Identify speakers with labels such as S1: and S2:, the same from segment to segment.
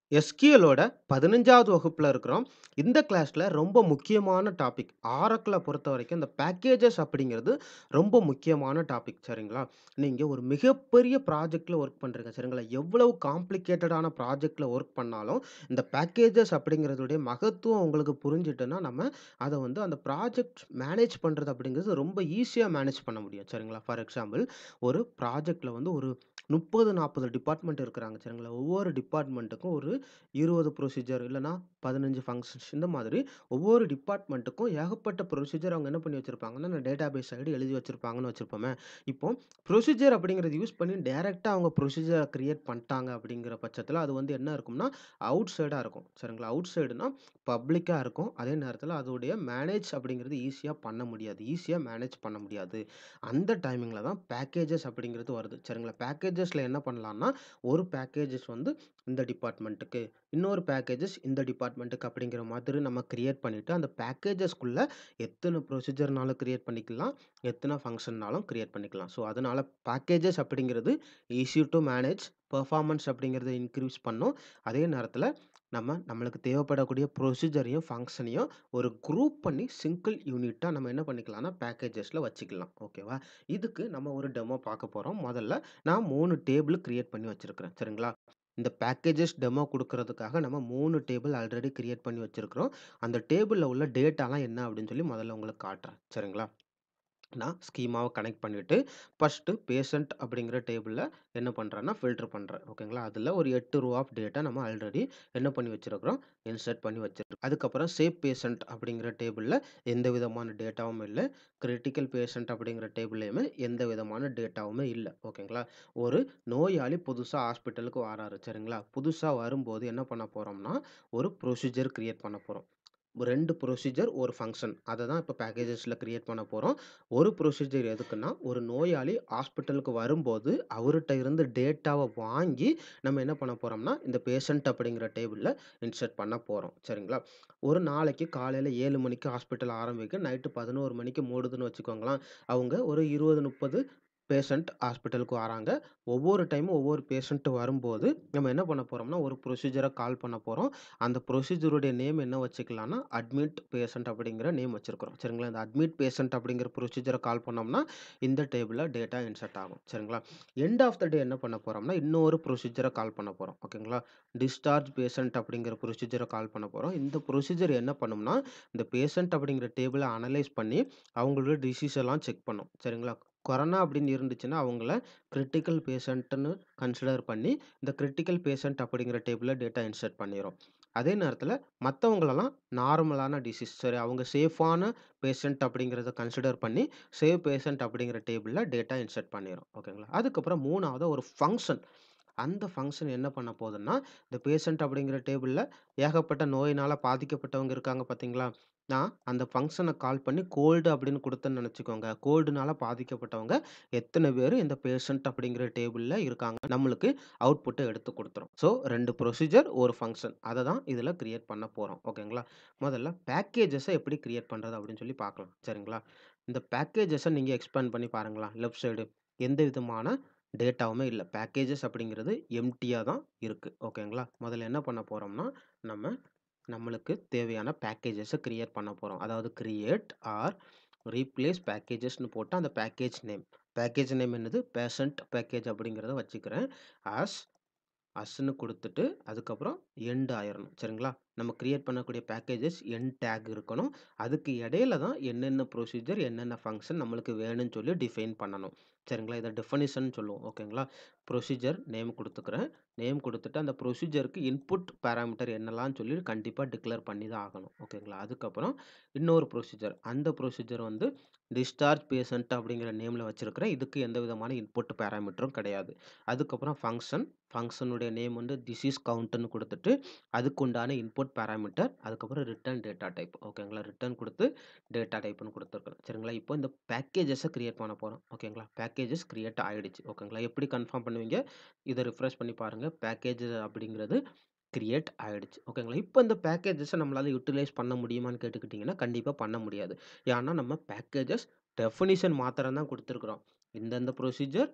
S1: எஸ்கியூஎலோட 15வது வகுப்புல இருக்கிறோம். இந்த கிளாஸ்ல ரொம்ப முக்கியமான டாபிக். ஆரக்கிள பொறுத்தவரைக்கும் இந்த பேக்கேஜஸ் அப்படிங்கிறது ரொம்ப முக்கியமான டாபிக் சரிங்களா? நீங்க ஒரு மிகப்பெரிய ப்ராஜெக்ட்ல வொர்க் பண்றீங்க சரிங்களா? எவ்வளவு காம்ப்ளிகேட்டடான ப்ராஜெக்ட்ல வொர்க் பண்ணாலும், இந்த பேக்கேஜஸ் அப்படிங்கிறதுடைய மகத்துவம் உங்களுக்கு புரிஞ்சுட்டுன்னா, நம்ம அத வந்து அந்த ப்ராஜெக்ட் மேனேஜ் பண்றது அப்படிங்கிறது ரொம்ப ஈஸியா மேனேஜ் பண்ண முடியும் சரிங்களா? ஃபார் எக்ஸாம்பிள் ஒரு ப்ராஜெக்ட்ல வந்து ஒரு 30, 40 டிபார்ட்மெண்ட் இருக்கிறாங்க சரிங்களா? ஒவ்வொரு டிபார்ட்மெண்ட்டுக்கும் ஒரு 20 ப்ரொசீஜர் இல்லன்னா 15 ஃபங்ஷன்ஸ் இந்த மாதிரி ஒவ்வொரு டிபார்ட்மெண்ட்டுக்கும் ஏகப்பட்ட ப்ரொசீஜர் அவங்க என்ன பண்ணி வச்சிருப்பாங்கன்னா, டேட்டாபேஸ் சைடு எழுதி வச்சிருப்பாங்கன்னு வச்சுப்போமே. இப்போ ப்ரொசீஜர் அப்படிங்கிறத யூஸ் பண்ணி டைரக்ட்டா அவங்க ப்ரொசீஜர கிரியேட் பண்ட்டாங்க அப்படிங்கிற பட்சத்தில, அது வந்து என்ன இருக்கும்னா, அவுட் சைடா இருக்கும் சரிங்களா? அவுட் சைடுனா பப்ளிக்கா இருக்கும். அதே நேரத்தில அதோடைய மேனேஜ் அப்படிங்கிறது ஈஸியா பண்ண முடியாது. ஈஸியா மேனேஜ் பண்ண முடியாது. அந்த டைமிங்ல தான் பேக்கேஜஸ் அப்படிங்கிறது வருது சரிங்களா? பேக்கேஜஸ்ல என்ன பண்ணலாம்னா, ஒரு பேக்கேஜஸ் வந்து இந்த டிபார்ட்மெண்ட்டுக்கு, இன்னொரு பேக்கேஜஸ் இந்த டிபார்ட்மெண்ட்டுக்கு அப்படிங்கிற மாதிரி நம்ம கிரியேட் பண்ணிட்டு, அந்த பேக்கேஜஸ்க்குள்ள எத்தன ப்ரொசீஜர்னாலும் கிரியேட் பண்ணிக்கலாம். எத்தன ஃபங்ஷன்னாலும் கிரியேட் பண்ணிக்கலாம். ஸோ, அதனால பேக்கேஜஸ் அப்படிங்கிறது ஈஸி டூ மேனேஜ், பெர்ஃபார்மன்ஸ் அப்படிங்கிறத இன்கிரீஸ் பண்ணும். அதே நேரத்தில நம்ம நம்மளுக்கு தேவைப்படக்கூடிய ப்ரொசீஜரையும், ஃபங்ஷனையும் ஒரு குரூப் பண்ணி சிங்கிள் யூனிட்டா நம்ம என்ன பண்ணிக்கலாம்னா, பேக்கேஜஸ்ல வச்சுக்கலாம். ஓகேவா? இதுக்கு நம்ம ஒரு டெமோ பார்க்க போறோம். முதல்ல நான் 3 டேபிள் கிரியேட் பண்ணி வச்சிருக்கிறேன். சரிங்களா? இந்த பேக்கேஜஸ் டெமோ குடுக்கறதுக்காக நம்ம 3 டேபிள் ஆல்ரெடி கிரியேட் பண்ணி வச்சிருக்கிறோம். அந்த டேபிள்ல உள்ள டேட்டாலாம் என்ன அப்படின்னு சொல்லி முதல்ல உங்களுக்கு காட்டுறேன். சரிங்களா? நான் ஸ்கீமாவ கனெக்ட் பண்ணிட்டு, ஃபர்ஸ்ட்டு பேஷண்ட் அப்படிங்கிற டேபிள்ல என்ன பண்றேன்னா, ஃபில்டர் பண்றேன். ஓகேங்களா? அதுல ஒரு 8 ரோ ஆஃப் டேட்டா நம்ம ஆல்ரெடி என்ன பண்ணி வச்சிருக்கிறோம், இன்சர்ட் பண்ணி வச்சிருக்கோம். அதுக்கப்புறம் சேவ் பேஷண்ட் அப்படிங்கிற டேபிள்ல எந்த விதமான டேட்டாவும் இல்ல. கிரிட்டிக்கல் பேஷண்ட் அப்படிங்கிற டேபிள்லயுமே எந்த விதமான டேட்டாவுமே இல்ல. ஓகேங்களா? ஒரு நோயாளி புதுசா ஹாஸ்பிட்டலுக்கு வாராரு சரிங்களா? புதுசா வரும்போது என்ன பண்ண போறோம்னா, ஒரு ப்ரொசீஜர் கிரியேட் பண்ண போறோம். 2 ப்ரொசீஜர், 1 ஃபங்ஷன். அத தான் இப்ப பேக்கேஜஸ்ல கிரியேட் பண்ண போறோம். ஒரு ப்ரொசீஜர் எதுக்குன்னா, ஒரு நோயாளி ஹாஸ்பிட்டலுக்கு வரும்போது, அவர்ட்ட இருந்து டேட்டாவ வாங்கி நம்ம என்ன பண்ண போறோம்னா, இந்த பேஷண்ட் அப்படிங்கிற டேபிள்ல இன்சர்ட் பண்ண போறோம். சரிங்களா? ஒரு நாளைக்கு காலையில 7 மணிக்கு ஹாஸ்பிட்டல் ஆரம்பிக்கும். நைட்டு 11 மணிக்கு மூடுதுன்னு வச்சுக்கோங்களேன். அவங்க ஒரு 20, 30 பேஷண்ட் ஹாஸ்பிட்டலுக்கு வராங்க. ஒவ்வொரு டைமும் ஒவ்வொரு பேஷண்ட் வரும்போது, நம்ம என்ன பண்ண போறோம்னா, ஒரு ப்ரொசீஜர கால் பண்ண போறோம். அந்த ப்ரொசீஜருடைய நேம் என்ன வச்சுக்கலாம்னா, அட்மிட் பேஷண்ட் அப்படிங்கிற நேம் வச்சிருக்கிறோம். சரிங்களா? இந்த அட்மிட் பேஷண்ட் அப்படிங்கிற ப்ரொசீஜர கால் பண்ணோம்னா, இந்த டேபிள்ல டேட்டா இன்சர்ட் ஆகும். சரிங்களா? எண்ட் ஆஃப் த டே என்ன பண்ண போறோம்னா, இன்னொரு ப்ரொசீஜர கால் பண்ண போறோம். ஓகேங்களா? டிஸ்சார்ஜ் பேஷண்ட் அப்படிங்கிற ப்ரொசீஜர கால் பண்ண போறோம். இந்த ப்ரொசீஜர் என்ன பண்ணும்னா, இந்த பேஷண்ட் அப்படிங்கிற டேபிள அனலைஸ் பண்ணி, அவங்களோட டிசீஸ் எல்லாம் செக் பண்ணும். சரிங்களா? கொரோனா அப்படின்னு இருந்துச்சுன்னா, அவங்கள கிரிட்டிக்கல் பேஷண்ட்ன்னு கன்சிடர் பண்ணி, இந்த கிரிட்டிக்கல் பேஷண்ட் அப்படிங்கிற டேபிள்ல டேட்டா இன்சர்ட் பண்ணிரும். அதே நேரத்தில மத்தவங்களலாம் நார்மலான டிசீஸ் சரி அவங்க சேஃபான பேஷண்ட் அப்படிங்கிறத கன்சிடர் பண்ணி, சேவ் பேஷண்ட் அப்படிங்கிற டேபிள்ல டேட்டா இன்சர்ட் பண்ணிரும். ஓகேங்களா? அதுக்கப்புறம் 3வதா ஒரு ஃபங்ஷன். அந்த ஃபங்ஷன் என்ன பண்ண போதுன்னா, இந்த பேஷண்ட் அப்படிங்கிற டேபிள்ல ஏகப்பட்ட நோயினால பாதிக்கப்பட்டவங்க இருக்காங்க பார்த்தீங்களா? நான் அந்த ஃபங்ஷன கால் பண்ணி கோல்டு அப்படின்னு குடுத்தேன்னு நெனச்சுக்கோங்க. கோல்டுனால பாதிக்கப்பட்டவங்க எத்தன பேரு இந்த பேஷண்ட் அப்படிங்கிற டேபிள்ல இருக்காங்க. நம்மளுக்கு அவுட்புட்ட எடுத்து குடுத்துரும். So, 2 procedure, 1 function. அத தான் இதுல கிரியேட் பண்ண போறோம். ஓகேங்களா? முதல்ல பேக்கேஜஸ எப்படி கிரியேட் பண்றது அப்படின்னு சொல்லி பார்க்கலாம். சரிங்களா? இந்த பேக்கேஜஸ நீங்க எக்ஸ்பேண்ட் பண்ணி பாருங்களேன். லெஃப்ட் சைடு எந்த விதமான டேட்டாவுமே இல்ல. பேக்கேஜஸ் அப்படிங்கிறது எம்ப்டியா தான் இருக்கு. ஓகேங்களா? முதல்ல என்ன பண்ண போறோம்னா, நம்ம நம்மளுக்கு தேவையான பேக்கேஜஸ கிரியேட் பண்ண போறோம். அதாவது கிரியேட் ஆர் ரீப்ளேஸ் பேக்கேஜஸ்ன்னு போட்டு அந்த பேக்கேஜ் நேம். பேக்கேஜ் நேம் என்னது? பேஷண்ட் பேக்கேஜ் அப்படிங்கிறத வச்சுக்கிறேன். ஆஸ் அஸ்ன்னு குடுத்துட்டு, அதுக்கப்புறம் எண்ட் ஆயிரணும். சரிங்களா? நம்ம கிரியேட் பண்ணக்கூடிய பேக்கேஜஸ் எண்ட் டேக் இருக்கணும். அதுக்கு இடையில தான் என்னென்ன ப்ரொசீஜர், என்னென்ன ஃபங்ஷன் நம்மளுக்கு வேணும்னு சொல்லி டிஃபைன் பண்ணணும். சரிங்களா? இத டெஃபனிஷன் சொல்லுவோம். ஓகேங்களா? Procedure name குடுத்துக்கிறேன். நேம் குடுத்துட்டு, அந்த ப்ரொசீஜருக்கு இன்புட் பாராமீட்டர் என்னலாம்ன்னு சொல்லி கண்டிப்பா டிக்ளேர் பண்ணி தான் ஆகணும். ஓகேங்களா? அதுக்கப்புறம் இன்னொரு ப்ரொசீஜர். அந்த ப்ரொசீஜர் வந்து டிஸ்சார்ஜ் பேஷண்ட் அப்படிங்கிற நேம்ல வச்சிருக்கிறேன். இதுக்கு எந்த விதமான இன்புட் பாராமீட்டரும் கிடையாது. அதுக்கப்புறம் ஃபங்ஷன். ஃபங்ஷனுடைய நேம் வந்து டிசீஸ் கவுண்ட்ன்னு குடுத்துட்டு, அதுக்கு உண்டான இன்புட் பாராமீட்டர், அதுக்கப்புறம் ரிட்டர்ன் டேட்டா டைப். ஓகேங்களா? ரிட்டர்ன் குடுத்து டேட்டா டைப்ன்னு குடுத்துருக்கிறேன். சரிங்களா? இப்போ இந்த பேக்கேஜஸ கிரியேட் பண்ண போறோம். ஓகேங்களா? பேக்கேஜஸ் கிரியேட் ஆயிடுச்சு. ஓகேங்களா? எப்படி கன்ஃபார்ம் பண்ணுவீங்க? இத ரிஃப்ரெஷ் பண்ணி பாருங்க. பேக்கேஜ் அப்படிங்கிறது கிரியேட் ஆயிடுச்சு. ஓகேங்களா? இப்ப இந்த பேக்கேஜஸ நம்மளால யுட்டிலைஸ் பண்ண முடியுமான்னு கேட்டுக்கிட்டீங்கன்னா, கண்டிப்பா பண்ண முடியாது. ஏன்னா, நம்ம பேக்கேஜஸ் டெஃபனிஷன் மாத்திரம் தான் குடுத்துருக்கிறோம். இந்தந்த ப்ரொசீஜர்,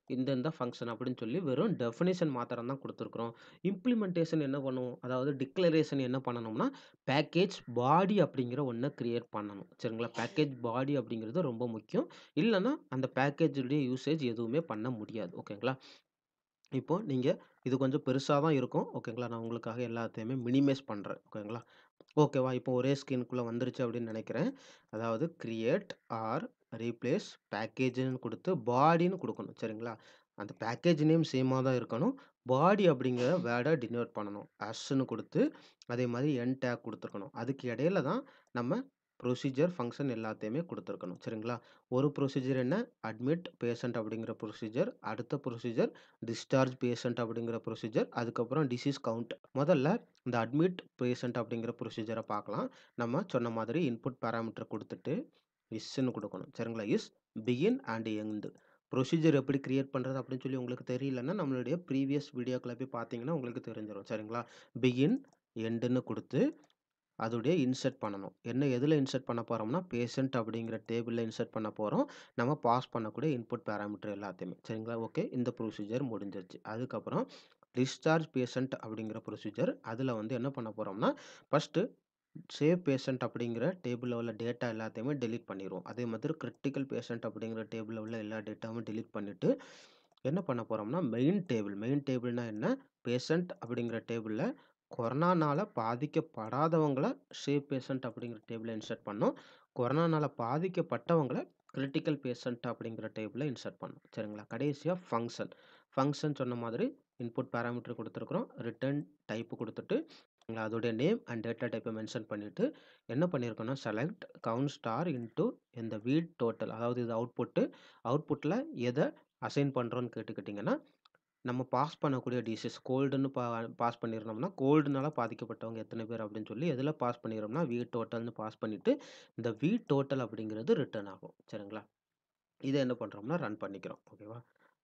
S1: இந்த இந்த ஃபங்ஷன் அப்படின்னு சொல்லி வெறும் டெஃபினிஷன் மாத்திரம் தான் குடுத்துருக்குறோம். இம்ப்ளிமென்டேஷன் என்ன பண்ணுவோம்? அதாவது டிக்ளரேஷன் என்ன பண்ணணும்னா, பேக்கேஜ் பாடி அப்படிங்கிற ஒண்ண கிரியேட் பண்ணணும். சரிங்களா? பேக்கேஜ் பாடி அப்படிங்கிறது ரொம்ப முக்கியம். இல்லன்னா அந்த பேக்கேஜுடைய யூசேஜ் எதுவுமே பண்ண முடியாது. ஓகேங்களா? இப்போ நீங்க இது கொஞ்சம் பெருசா தான் இருக்கும். ஓகேங்களா? நான் உங்களுக்காக எல்லாத்தையுமே மினிமைஸ் பண்றேன். ஓகேங்களா? ஓகேவா? இப்போ ஒரே ஸ்க்ரீன்க்குள்ள வந்துருச்சு அப்படின்னு நெனைக்கிறேன். அதாவது கிரியேட் ஆர் ரீப்ளேஸ் பேக்கேஜ்ன்னு குடுத்து பாடின்னு குடுக்கணும். சரிங்களா? அந்த பேக்கேஜ் நேம் சேமா தான் இருக்கணும். பாடி அப்படிங்கிற வேர்ட டினோட் பண்ணணும். அஸ்ன்னு குடுத்து அதே மாதிரி எண்ட் டேக் குடுத்துருக்கணும். அதுக்கு இடையில தான் நம்ம ப்ரொசீஜர், ஃபங்ஷன் எல்லாத்தையுமே குடுத்துருக்கணும். சரிங்களா? ஒரு ப்ரொசீஜர் என்ன? அட்மிட் பேஷண்ட் அப்படிங்கிற ப்ரொசீஜர். அடுத்த ப்ரொசீஜர் டிஸ்சார்ஜ் பேஷண்ட் அப்படிங்கிற ப்ரொசீஜர். அதுக்கப்புறம் டிசீஸ் கவுண்ட். முதல்ல இந்த அட்மிட் பேஷண்ட் அப்படிங்கிற ப்ரொசீஜர பார்க்கலாம். நம்ம சொன்ன மாதிரி இன்புட் பாராமீட்டர் குடுத்துட்டு இஸ்ன்னு குடுக்கணும். சரிங்களா? Is, begin and end. Procedure எப்படி கிரியேட் பண்றது அப்படின்னு சொல்லி உங்களுக்கு தெரியலன்னா, நம்மளுடைய ப்ரீவியஸ் வீடியோக்கள போய் பார்த்தீங்கன்னா உங்களுக்கு தெரிஞ்சிரும். சரிங்களா? பிகின், எண்டுன்னு குடுத்து அதோடைய இன்சர்ட் பண்ணணும். என்ன எதுல இன்சர்ட் பண்ண போறோம்னா, பேஷண்ட் அப்படிங்கிற டேபிள்ல இன்சர்ட் பண்ண போறோம். நம்ம பாஸ் பண்ணக்கூடிய இன்புட் பாராமீட்டர் எல்லாத்தையுமே. சரிங்களா? ஓகே. இந்த ப்ரொசீஜர் முடிஞ்சிருச்சு. அதுக்கப்புறம் டிஸ்சார்ஜ் பேஷண்ட் அப்படிங்கிற ப்ரொசீஜர். அதுல வந்து என்ன பண்ண போறோம்னா, ஃபர்ஸ்ட்டு சேவ் பேஷண்ட் அப்படிங்கிற டேபிள்ல உள்ள டேட்டா எல்லாத்தையுமே டெலீட் பண்ணிருவோம். அதே மாதிரி கிரிட்டிக்கல் பேஷண்ட் அப்படிங்கிற டேபிள்ல உள்ள எல்லா டேட்டாவும் டெலீட் பண்ணிட்டு, என்ன பண்ண போறோம்னா, மெயின் டேபிள் மெயின் டேபிள்னா என்ன? பேஷண்ட் அப்படிங்கிற டேபிள்ல கொரோனானால பாதிக்கப்படாதவங்கள சேவ் பேஷண்ட் அப்படிங்கிற டேபிள்ல இன்சர்ட் பண்ணணும். கொரோனானால பாதிக்கப்பட்டவங்கள கிரிட்டிக்கல் பேஷண்ட் அப்படிங்கிற டேபிள்ல இன்சர்ட் பண்ணணும். சரிங்களா? கடைசியா ஃபங்ஷன். ஃபங்ஷன் சொன்ன மாதிரி இன்புட் பாராமீட்டர் குடுத்துருக்குறோம். ரிட்டர்ன் டைப் குடுத்துட்டு, அதோடைய நேம் அண்ட் டேட்டா டைப்ப மென்ஷன் பண்ணிட்டு, என்ன பண்ணியிருக்கோம்னா, செலக்ட் கவுண்ட் ஸ்டார் இன்டூ இந்த வீட் டோட்டல். அதாவது இது அவுட்புட்டு. அவுட்புட்ல எத அசைன் பண்றோம்ன்னு கேட்டுக்கிட்டீங்கன்னா, நம்ம பாஸ் பண்ணக்கூடிய டிசீஸ் கோல்டுன்னு பா பாஸ் பண்ணியிருந்தோம்னா, கோல்டுனால பாதிக்கப்பட்டவங்க எத்தன பேர் அப்படின்னு சொல்லி எதுல பாஸ் பண்ணிறோம்னா, வி டோட்டல்ன்னு பாஸ் பண்ணிட்டு, இந்த வி டோட்டல் அப்படிங்கிறது ரிட்டர்ன் ஆகும். சரிங்களா? இத என்ன பண்றோம்னா, ரன் பண்ணிக்கிறோம். ஓகேவா?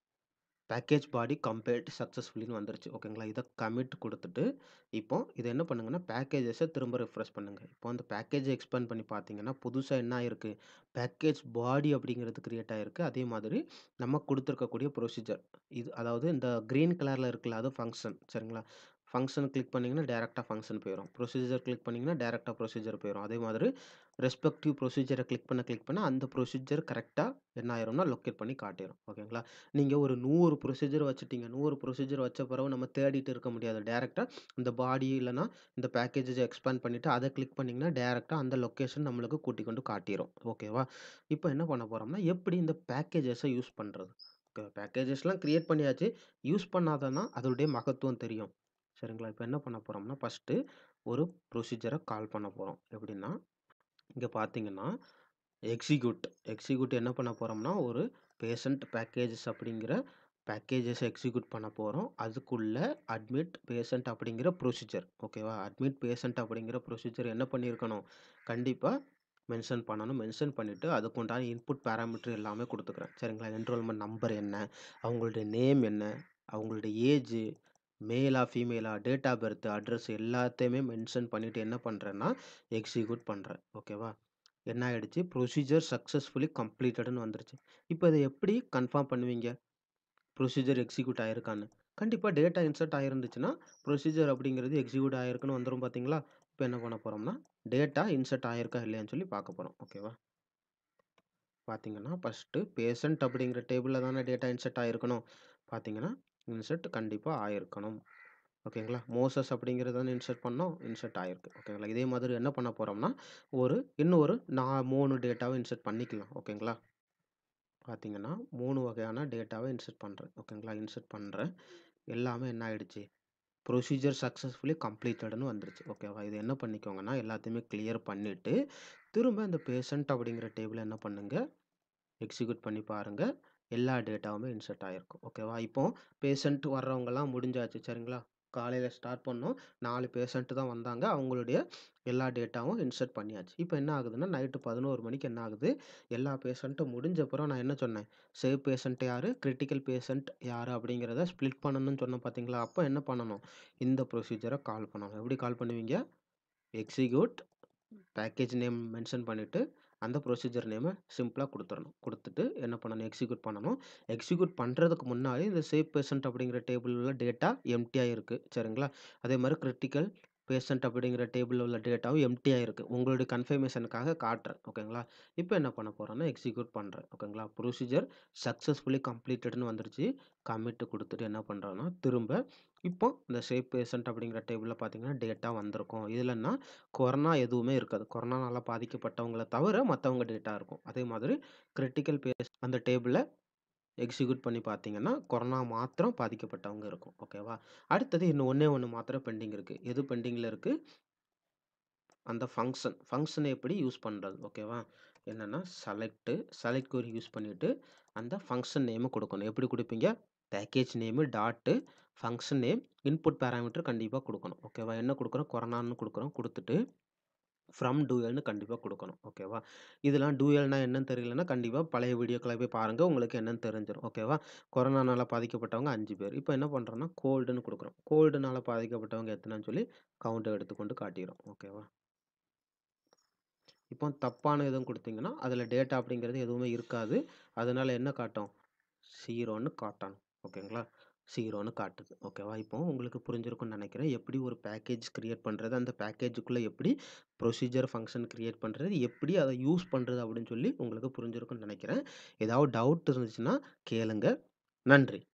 S1: பேக்கேஜ் பாடி கம்பைல்ட் சக்சஸ்ஃபுல்லின்னு வந்துருச்சு. ஓகேங்களா? இத கமிட் குடுத்துட்டு, இப்போ இத என்ன பண்ணுங்கன்னா, பேக்கேஜஸ திரும்ப ரிஃப்ரெஷ் பண்ணுங்க. இப்போ அந்த பேக்கேஜ எக்ஸ்பேண்ட் பண்ணி பார்த்தீங்கன்னா, புதுசா என்ன ஆயிருக்கு? பேக்கேஜ் பாடி அப்படிங்கிறது கிரியேட் ஆயிருக்கு. அதே மாதிரி நம்ம குடுத்திருக்கக்கூடிய ப்ரொசீஜர். இது அதாவது இந்த கிரீன் கலர்ல இருக்குல்ல, அது ஃபங்ஷன். சரிங்களா? ஃபங்ஷன் கிளிக் பண்ணீங்கன்னா, டைரக்ட்டா ஃபங்ஷன் போயிரும். ப்ரொசீஜர் கிளிக் பண்ணீங்கன்னா, டைரக்ட்டா ப்ரொசீஜர் போயிரும். அதே மாதிரி ரெஸ்பெக்டிவ் ப்ரொசீஜர கிளிக் பண்ண கிளிக் பண்ண அந்த ப்ரொசீஜர் கரெக்ட்டா என்ன ஆயிரும்னா, லொக்கேட் பண்ணி காட்டிரும். ஓகேங்களா? நீங்க ஒரு 100 ப்ரொசீஜர் வச்சுட்டீங்க. 100 ப்ரொசீஜர் வச்ச பிறகு நம்ம தேடிட்டு இருக்க முடியாது. டைரக்ட்டா இந்த பாடி இல்லன்னா, இந்த பேக்கேஜஸ எக்ஸ்பேண்ட் பண்ணிட்டு அத கிளிக் பண்ணீங்கன்னா, டைரக்ட்டா அந்த லொகேஷன் நம்மளுக்கு கூட்டிக் கொண்டு காட்டிரும். ஓகேவா? இப்போ என்ன பண்ண போறோம்னா, எப்படி இந்த பேக்கேஜஸ யூஸ் பண்றது? ஓகே. பேக்கேஜஸ்லாம் கிரியேட் பண்ணியாச்சு. யூஸ் பண்ணாதன்னா அதோடைய மகத்துவம் தெரியும். சரிங்களா? இப்போ என்ன பண்ண போறோம்னா, ஃபர்ஸ்ட்டு ஒரு ப்ரொசீஜர கால் பண்ண போறோம். எப்படின்னா, இங்க பார்த்தீங்கன்னா, எக்ஸிக்யூட் எக்ஸிக்யூட் என்ன பண்ண போறோம்னா, ஒரு பேஷண்ட் பேக்கேஜஸ் அப்படிங்கிற பேக்கேஜஸ எக்ஸிக்யூட் பண்ண போறோம். அதுக்குள்ள அட்மிட் பேஷண்ட் அப்படிங்கிற ப்ரொசீஜர். ஓகேவா? அட்மிட் பேஷண்ட் அப்படிங்கிற ப்ரொசீஜர் என்ன பண்ணியிருக்கணும்? கண்டிப்பா மென்ஷன் பண்ணணும். மென்ஷன் பண்ணிட்டு, அதுக்குண்டான இன்புட் பாராமீட்டர் எல்லாமே குடுத்துக்கிறேன். சரிங்களா? என்ரோல்மென்ட் நம்பர் என்ன? அவங்களுடைய நேம் என்ன? அவங்களுடைய ஏஜு, மேலா, ஃபீமேலா, டேட் ஆஃப் பெர்த், அட்ரஸ் எல்லாத்தையுமே மென்ஷன் பண்ணிட்டு என்ன பண்றேன்னா, எக்ஸிக்யூட் பண்றேன். ஓகேவா? என்ன ஆயிடுச்சு? ப்ரொசீஜர் சக்சஸ்ஃபுல்லி கம்ப்ளீட்டட்ன்னு வந்துருச்சு. இப்போ இத எப்படி கன்ஃபார்ம் பண்ணுவீங்க? ப்ரொசீஜர் எக்ஸிக்யூட் ஆயிருக்கான்னு. கண்டிப்பா டேட்டா இன்சர்ட் ஆயிருந்துச்சுன்னா, ப்ரொசீஜர் அப்படிங்கிறது எக்ஸிக்யூட் ஆயிருக்குன்னு வந்துரும் பார்த்தீங்களா? இப்போ என்ன பண்ண போறோம்னா, டேட்டா இன்சர்ட் ஆயிருக்கா இல்லையான்னு சொல்லி பார்க்க போறோம். ஓகேவா? பார்த்தீங்கன்னா, ஃபர்ஸ்ட்டு பேஷண்ட் அப்படிங்கிற டேபிள்ல தானே டேட்டா இன்சர்ட் ஆயிருக்கணும். பார்த்தீங்கன்னா, இன்சர்ட் கண்டிப்பா ஆயிருக்கணும். ஓகேங்களா? மோசஸ் அப்படிங்கிறது தானே இன்சர்ட் பண்ணோம். இன்சர்ட் ஆயிருக்கு. ஓகேங்களா? இதே மாதிரி என்ன பண்ண போறோம்னா, ஒரு இன்னும் ஒரு நா 3 டேட்டாவ இன்சர்ட் பண்ணிக்கலாம். ஓகேங்களா? பார்த்தீங்கன்னா, 3 வகையான டேட்டாவ இன்சர்ட் பண்றேன். ஓகேங்களா? இன்சர்ட் பண்றேன். எல்லாமே என்ன ஆயிடுச்சு? ப்ரொசீஜர் சக்சஸ்ஃபுல்லி கம்ப்ளீட்டட்ன்னு வந்துருச்சு. ஓகேவா? இத என்ன பண்ணிக்கோங்கன்னா, எல்லாத்தையுமே கிளியர் பண்ணிட்டு, திரும்ப இந்த பேஷண்ட் அப்படிங்கிற டேபிள என்ன பண்ணுங்க, எக்ஸிக்யூட் பண்ணி பாருங்க. எல்லா டேட்டாவுமே இன்சர்ட் ஆயிருக்கும். ஓகேவா? இப்போ பேஷண்ட் வர்றவங்கலாம் முடிஞ்சாச்சு. சரிங்களா? காலையில ஸ்டார்ட் பண்ணோம். 4 பேஷண்ட் தான் வந்தாங்க. அவங்களுடைய எல்லா டேட்டாவும் இன்சர்ட் பண்ணியாச்சு. இப்போ என்ன ஆகுதுன்னா, நைட்டு 11 மணிக்கு என்ன ஆகுது? எல்லா பேஷண்ட்டும் முடிஞ்ச பிறகு நான் என்ன சொன்னேன்? சேவ் பேஷண்ட் யாரு? கிரிட்டிக்கல் பேஷண்ட் யாரு? அப்படிங்கிறத ஸ்ப்ளிட் பண்ணணும்னு சொன்னேன் பார்த்தீங்களா? அப்ப என்ன பண்ணணும்? இந்த ப்ரொசீஜர கால் பண்ணணும். எப்படி கால் பண்ணுவீங்க? எக்ஸிக்யூட் பேக்கேஜ் நேம் மென்ஷன் பண்ணிட்டு, அந்த ப்ரொசீஜர் நேம சிம்பிளா குடுத்துறணும். குடுத்துட்டு என்ன பண்ணணும்? எக்ஸிக்யூட் பண்ணணும். எக்ஸிக்யூட் பண்றதுக்கு முன்னாடி இந்த சேவ் பேஷண்ட் அப்படிங்கிற டேபிள்ல உள்ள டேட்டா எம்ப்டியா இருக்கு. சரிங்களா? அதே மாரி கிரிட்டிக்கல் பேஷண்ட் அப்படிங்கிற டேபிள்ல உள்ள டேட்டாவும் எம்ப்டியா இருக்கு. உங்களுடைய கன்ஃபர்மேஷனுக்காக காட்டுறேன். ஓகேங்களா? இப்ப என்ன பண்ண போறேன்னா, எக்ஸிக்யூட் பண்றேன். ஓகேங்களா? ப்ரொசீஜர் சக்சஸ்ஃபுல்லி கம்ப்ளீட்டட்ன்னு வந்துருச்சு. கமிட் குடுத்துட்டு என்ன பண்றேன்னா, திரும்ப இப்போ இந்த சேவ் பேஷண்ட் அப்படிங்கிற டேபிள்ல பார்த்தீங்கன்னா, டேட்டா வந்திருக்கும். இதுலன்னா கொரோனா எதுவுமே இருக்காது. கொரோனானால பாதிக்கப்பட்டவங்கள தவிர மத்தவங்க டேட்டா இருக்கும். அதே மாதிரி கிரிட்டிக்கல் பேஷ் அந்த டேபிள்ல எக்ஸிக்யூட் பண்ணி பார்த்தீங்கன்னா, கொரோனா மாத்திரம் பாதிக்கப்பட்டவங்க இருக்கும். ஓகேவா? அடுத்தது இன்னும் ஒண்ணே ஒண்ணு மாத்திரம் பெண்டிங் இருக்கு. எது பெண்டிங்ல இருக்கு? அந்த ஃபங்ஷன். ஃபங்ஷன எப்படி யூஸ் பண்றது? ஓகேவா? என்னன்னா செலக்ட் செலக்ட் கொரி யூஸ் பண்ணிட்டு அந்த ஃபங்ஷன் நேம குடுக்கணும். எப்படி குடுப்பீங்க? Package name dot function name input parameter கண்டிப்பா குடுக்கணும். ஓகேவா? என்ன குடுக்குறோம்? கொரோனான்னு குடுக்குறோம். குடுத்துட்டு ஃப்ரம் டூயல்ன்னு கண்டிப்பா குடுக்கணும். ஓகேவா? இதெல்லாம் டூயல்னா என்னன்னு தெரியலன்னா, கண்டிப்பா பழைய வீடியோக்கள போய் பாருங்க. உங்களுக்கு என்னன்னு தெரிஞ்சிரும். ஓகேவா? கொரோனானால பாதிக்கப்பட்டவங்க 5 பேர். இப்ப என்ன பண்றோம்னா, கோல்டுன்னு குடுக்குறோம். கோல்டுனால பாதிக்கப்பட்டவங்க எத்தனன்னு சொல்லி கவுண்ட் எடுத்துக்கொண்டு காட்டிரும். ஓகேவா? இப்போ தப்பான எதுவும் குடுத்தீங்கன்னா, அதுல டேட்டா அப்படிங்கிறது எதுவுமே இருக்காது. அதனால என்ன காட்டும்? 0ன்னு காட்டணும். ஓகேங்களா? 0ன்னு காட்டுது. ஓகேவா? இப்போ உங்களுக்கு புரிஞ்சிருக்கும்னு நெனைக்கிறேன். எப்படி ஒரு பேக்கேஜ் கிரியேட் பண்றது, அந்த பேக்கேஜுக்குள்ள எப்படி ப்ரொசீஜர் ஃபங்ஷன் கிரியேட் பண்றது, எப்படி அத யூஸ் பண்றது அப்படின்னு சொல்லி உங்களுக்கு புரிஞ்சிருக்கும்னு நெனைக்கிறேன். ஏதாவது டவுட் இருந்துச்சுன்னா கேளுங்க. நன்றி.